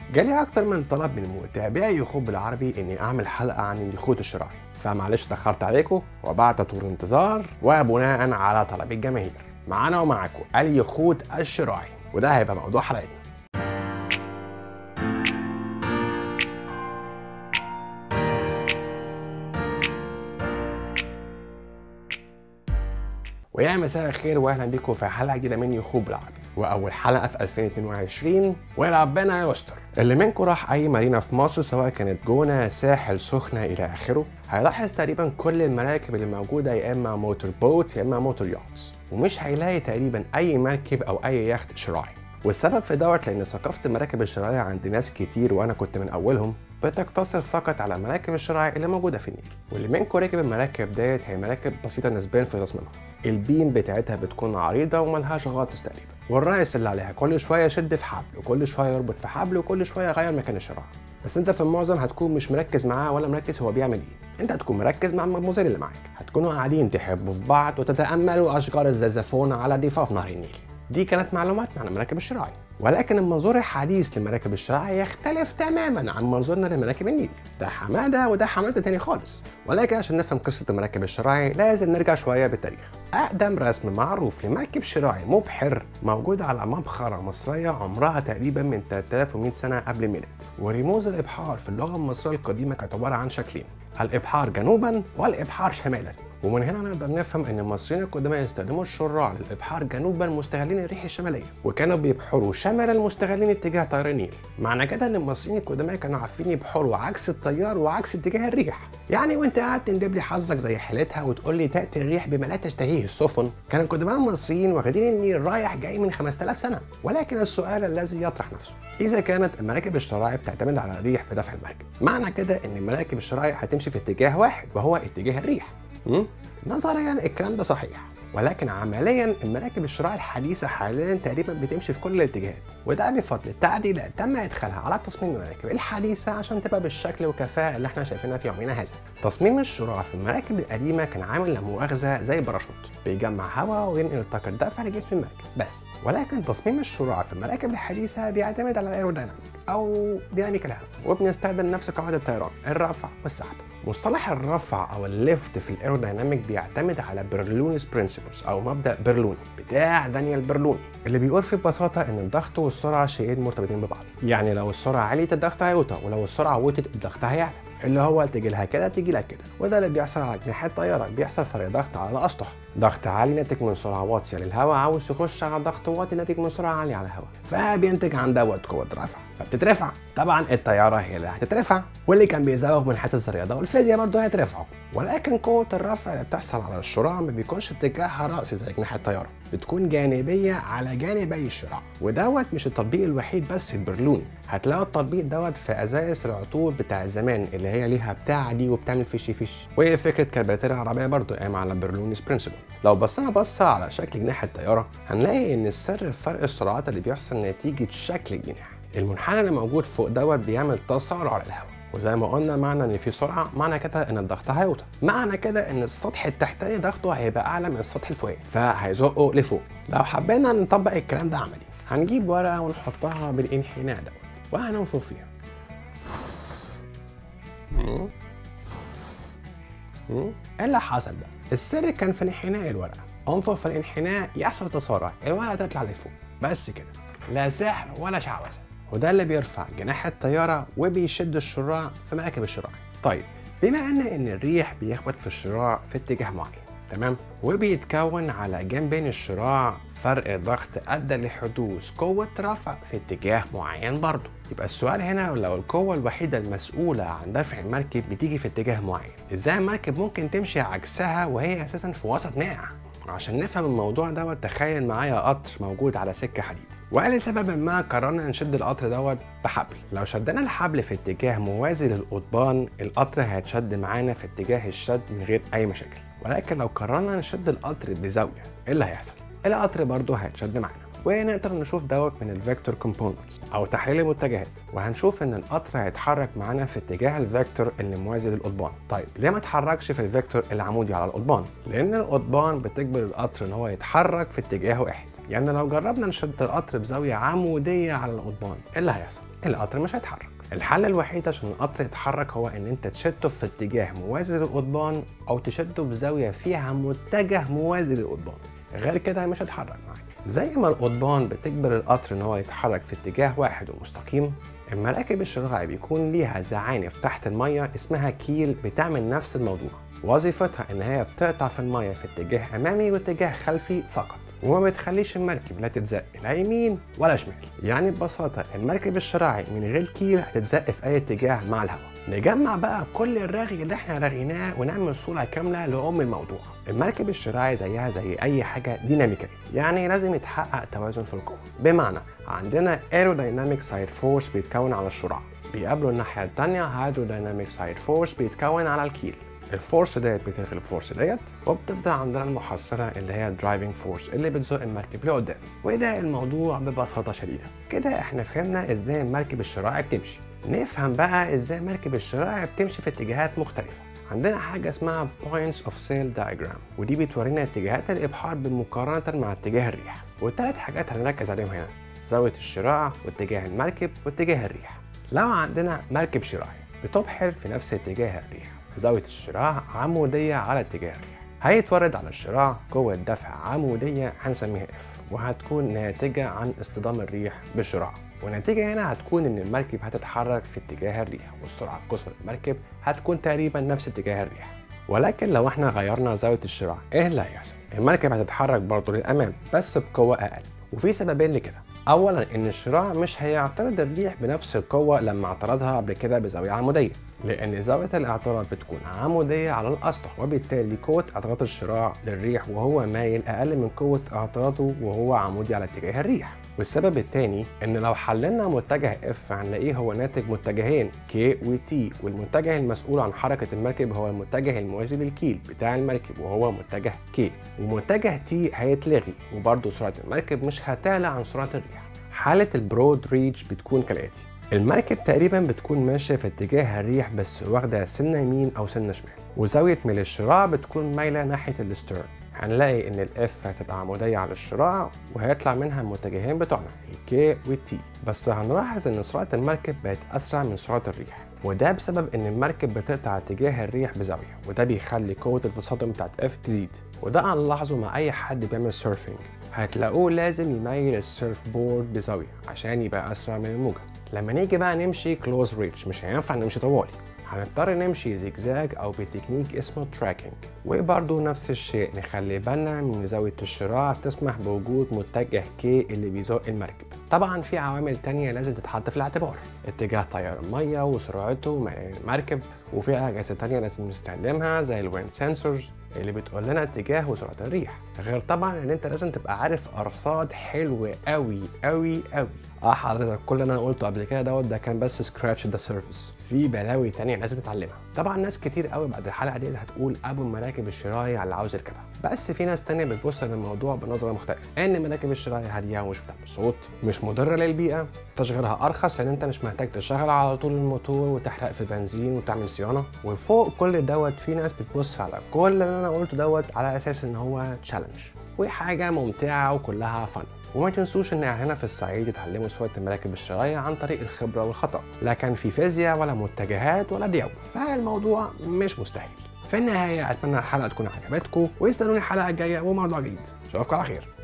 جالي اكتر من طلب من متابعي يخوض بالعربي اني اعمل حلقه عن اليخوت الشراعي فمعلش تاخرت عليكم وبعد طول انتظار وبناء على طلب الجماهير معانا ومعاكم اليخوت الشراعي وده هيبقى موضوع حلقتنا ويا مساء الخير واهلا بيكم في حلقه جديده من يخوب بالعربي واول حلقه في 2022 وربنا يستر اللي منكم راح اي مارينا في مصر سواء كانت جونه ساحل سخنه الى اخره هيلاحظ تقريبا كل المراكب اللي موجوده يا اما موتور بوت يا اما موتور يوتس ومش هيلاقي تقريبا اي مركب او اي يخت شراعي والسبب في دوت لان ثقافه المراكب الشراعيه عند ناس كتير وانا كنت من اولهم بتقتصر فقط على المراكب الشراعية اللي موجودة في النيل واللي منكم راكب المراكب ديت هي مراكب بسيطة نسبيا في تصميمها البيم بتاعتها بتكون عريضة وملهاش غاطس تقريبا والرئيس اللي عليها كل شوية يشد في حبل وكل شوية يربط في حبل وكل شوية يغير مكان الشراع بس انت في المعظم هتكون مش مركز معاه ولا مركز هو بيعمل ايه انت هتكون مركز مع المدموزيل اللي معاك هتكونوا قاعدين تحبوا في بعض وتتاملوا اشجار الزيزفون على ضفاف نهر النيل دي كانت معلوماتنا عن المراكب الشراعية ولكن المنظور الحديث للمراكب الشراعية يختلف تماما عن منظورنا لمراكب النيل ده حمادة وده حمادة تاني خالص ولكن عشان نفهم قصة المراكب الشراعي لازم نرجع شوية بالتاريخ أقدم رسم معروف لمركب شراعي مبحر موجود على مبخرة مصرية عمرها تقريبا من 3100 سنة قبل الميلاد ورموز الإبحار في اللغة المصرية القديمة كانت عبارة عن شكلين الإبحار جنوبا والإبحار شمالا ومن هنا نقدر نفهم ان المصريين القدماء يستخدموا الشراع للابحار جنوبا مستغلين الريح الشماليه وكانوا بيبحروا شمالا مستغلين اتجاه تيار النيل معنى كده ان المصريين القدماء كانوا عارفين يبحروا عكس التيار وعكس اتجاه الريح يعني وانت قاعد تندب لي حظك زي حالتها وتقول لي تاتي الريح بما لا تشتهيه السفن كان القدماء المصريين واخدين النيل رايح جاي من 5000 سنه ولكن السؤال الذي يطرح نفسه اذا كانت المراكب الشراعيه بتعتمد على الريح في دفع المركب معنى كده ان المراكب الشراعيه هتمشي في اتجاه واحد وهو اتجاه الريح نظريا الكلام ده صحيح ولكن عمليا المراكب الشراعية الحديثة حاليا تقريبا بتمشي في كل الاتجاهات وده بفضل التعديلات تم ادخالها على تصميم المراكب الحديثة عشان تبقى بالشكل والكفاءة اللي احنا شايفينها في يومنا هذا تصميم الشراع في المراكب القديمة كان عامل لا مؤاخذة زي باراشوت بيجمع هواء وينقل الطاقة الدافئة لجسم المركب بس ولكن تصميم الشراع في المراكب الحديثة بيعتمد على الايروديناميك او ديناميك الهواء وبنستخدم نفس قواعد الطيران الرفع والسحب مصطلح الرفع او الليفت في الايروديناميك بيعتمد على برلونيس برنسبلز او مبدا برلوني بتاع دانيال برلوني اللي بيقول في ببساطه ان الضغط والسرعه شيئين مرتبطين ببعض يعني لو السرعه عليت الضغط هيوطى ولو السرعه وطت الضغط هيعلى اللي هو تيجي لها كده تيجي لها كده وده اللي بيحصل على جناحات الطياره بيحصل فرق ضغط على الاسطح ضغط عالي ناتج من سرعه واطيه للهواء عاوز يخش على ضغط واطي ناتج من سرعه عاليه على الهواء فبينتج عن دوت قوه رفع فبتترفع طبعا الطياره هي اللي هتترفع واللي كان بيزوغ من حصص الرياضه والفيزياء برضه هيترفعوا ولكن قوه الرفع اللي بتحصل على الشراع ما بيكونش اتجاهها راسي زي جناح الطياره بتكون جانبيه على جانبي الشراع ودوت مش التطبيق الوحيد بس البرلون هتلاقوا التطبيق دوت في ازايز العطور بتاع زمان اللي هي ليها بتاع دي وبتعمل فيشي فيش وهي فكره كرباتير عربيه برضه قايمه على برلونيس برنسبل لو بصينا بصه على شكل جناح الطياره هنلاقي ان السر في فرق السرعات اللي بيحصل نتيجه شكل الجناح المنحنى اللي موجود فوق دوت بيعمل تسارع على الهواء وزي ما قلنا معنى ان في سرعه معنى كده ان الضغط هيوطى معنى كده ان السطح التحتاني ضغطه هيبقى اعلى من السطح الفوقاني فهيزقه لفوق لو حبينا نطبق الكلام ده عملي هنجيب ورقه ونحطها بالانحناء دوت وهننفخ فيها ايه اللي حصل بقى السر كان في انحناء الورقه انفخ في الانحناء يحصل تسارع الورقه تطلع لفوق بس كده لا سحر ولا شعوذه وده اللي بيرفع جناح الطياره وبيشد الشراع في مراكب الشراع طيب بما ان ان الريح بيخبط في الشراع في اتجاه معين تمام وبيتكون على جنبين الشراع فرق ضغط ادى لحدوث قوه رفع في اتجاه معين برضه يبقى السؤال هنا لو القوه الوحيده المسؤوله عن دفع المركب بتيجي في اتجاه معين ازاي المركب ممكن تمشي عكسها وهي اساسا في وسط ناقع عشان نفهم الموضوع دوت تخيل معايا قطر موجود على سكه حديد ولسبب ما قررنا نشد القطر دوت بحبل لو شدنا الحبل في اتجاه موازي للقضبان القطر هيتشد معانا في اتجاه الشد من غير اي مشاكل ولكن لو قررنا نشد القطر بزاويه ايه اللي هيحصل القطر برضه هيتشد معانا ونقدر نشوف دوت من الفيكتور كومبوننتس او تحليل المتجهات وهنشوف ان القطر هيتحرك معانا في اتجاه الفيكتور اللي موازي للقضبان طيب ليه ما اتحركش في الفيكتور العمودي على القضبان لان القضبان بتجبر القطر ان هو يتحرك في اتجاه واحد يعني لو جربنا نشد القطر بزاويه عموديه على القضبان ايه اللي هيحصل القطر مش هيتحرك الحل الوحيد عشان القطر يتحرك هو ان انت تشده في اتجاه موازي للقضبان او تشده بزاويه فيها متجه موازي للقضبان غير كده مش هيتحرك معاك زي ما القضبان بتجبر القطر ان هو يتحرك في اتجاه واحد ومستقيم المراكب الشراعي بيكون ليها زعانف تحت المية اسمها كيل بتعمل نفس الموضوع وظيفتها ان هي بتقطع في المية في اتجاه امامي واتجاه خلفي فقط وما بتخليش المركب لا تتزق لا يمين ولا شمال يعني ببساطة المركب الشراعي من غير كيل هتتزق في اي اتجاه مع الهواء نجمع بقى كل الرغي اللي احنا رغيناه ونعمل صورة كاملة لأم الموضوع المركب الشراعي زيها زي أي حاجة ديناميكية يعني لازم يتحقق توازن في القوة بمعنى عندنا aerodynamic side force بيتكون على الشراع بيقابله الناحية التانية hydrodynamic side force بيتكون على الكيل الفورس ديت بتلغي الفورس ديت وبتفضل عندنا المحصله اللي هي الدرايفنج فورس اللي بتزق المركب لقدام وده الموضوع ببساطه شديده كده احنا فهمنا ازاي المركب الشراعي بتمشي نفهم بقى ازاي المركب الشراعي بتمشي في اتجاهات مختلفه عندنا حاجة اسمها Points of Sail Diagram ودي بتورينا اتجاهات الإبحار بمقارنة مع اتجاه الريح والتلات حاجات هنركز عليهم هنا زاوية الشراع واتجاه المركب واتجاه الريح لو عندنا مركب شراعي بتبحر في نفس اتجاه الريح زاوية الشراع عمودية على اتجاه الريح هيتورد على الشراع قوة دفع عمودية هنسميها F وهتكون ناتجة عن اصطدام الريح بالشراع والنتيجة هنا هتكون إن المركب هتتحرك في اتجاه الريح والسرعة القصوى للمركب هتكون تقريبا نفس اتجاه الريح ولكن لو احنا غيرنا زاوية الشراع ايه اللي هيحصل؟ المركب هتتحرك برضه للأمام بس بقوة أقل وفي سببين لكده اولا ان الشراع مش هيعترض الريح بنفس القوه لما اعترضها قبل كده بزاويه عموديه لان زاويه الاعتراض بتكون عموديه على الاسطح وبالتالي قوه اعتراض الشراع للريح وهو مايل اقل من قوه اعتراضه وهو عمودي على اتجاه الريح والسبب الثاني ان لو حللنا متجه اف هنلاقيه هو ناتج متجهين كي وتي والمتجه المسؤول عن حركه المركب هو المتجه الموازي للكيل بتاع المركب وهو متجه كي ومتجه تي هيتلغي وبرضه سرعه المركب مش هتعلى عن سرعه الريح حاله البرود ريتش بتكون كالاتي المركب تقريبا بتكون ماشيه في اتجاه الريح بس واخده سنه يمين او سنه شمال وزاويه ميل الشراع بتكون مايله ناحيه الستيرن هنلاقي ان الاف هتبقى عموديه على الشراع وهيطلع منها المتجهين بتوعنا الكي والتي بس هنلاحظ ان سرعه المركب بقت اسرع من سرعه الريح وده بسبب ان المركب بتقطع اتجاه الريح بزاويه وده بيخلي قوه التصادم بتاعت اف تزيد وده هنلاحظه مع اي حد بيعمل سيرفنج هتلاقوه لازم يميل السيرف بورد بزاويه عشان يبقى اسرع من الموجه لما نيجي بقى نمشي كلوز ريتش مش هينفع نمشي طوالي هنضطر نمشي زجزاج او بتكنيك اسمه تراكنج وبرضه نفس الشيء نخلي بالنا من زاوية الشراع تسمح بوجود متجه كي اللي بيزق المركب طبعا في عوامل تانية لازم تتحط في الاعتبار اتجاه تيار المية وسرعته وميلان المركب وفي أجهزة تانية لازم نستخدمها زي الويند سنسورز اللي بتقول لنا اتجاه وسرعة الريح غير طبعا ان انت لازم تبقى عارف ارصاد حلو قوي قوي قوي اه حضرتك كل اللي انا قلته قبل كده دوت ده كان بس سكراتش ذا سيرفيس في بلاوي تانية لازم تتعلمها طبعا ناس كتير قوي بعد الحلقه دي هتقول ابو المراكب الشراعي على اللي عاوز يركبها بس في ناس تانية بتبص للموضوع بنظره مختلفه ان المراكب الشراعي هاديه ومش بتعمل صوت مش مضره للبيئه تشغيلها ارخص لان انت مش محتاج تشغل على طول الموتور وتحرق في بنزين وتعمل صيانه وفوق كل دوت في ناس بتبص على كل اللي انا قلته دوت على اساس ان هو تشالنج وحاجه ممتعه وكلها فن وما تنسوش ان هنا في الصعيد يتعلموا سواقه المراكب الشراعيه عن طريق الخبره والخطا لا كان في فيزياء ولا متجهات ولا ديو فالموضوع مش مستحيل في النهايه اتمنى الحلقه تكون عجبتكم واستنوني الحلقه الجايه وموضوع جديد اشوفكم على خير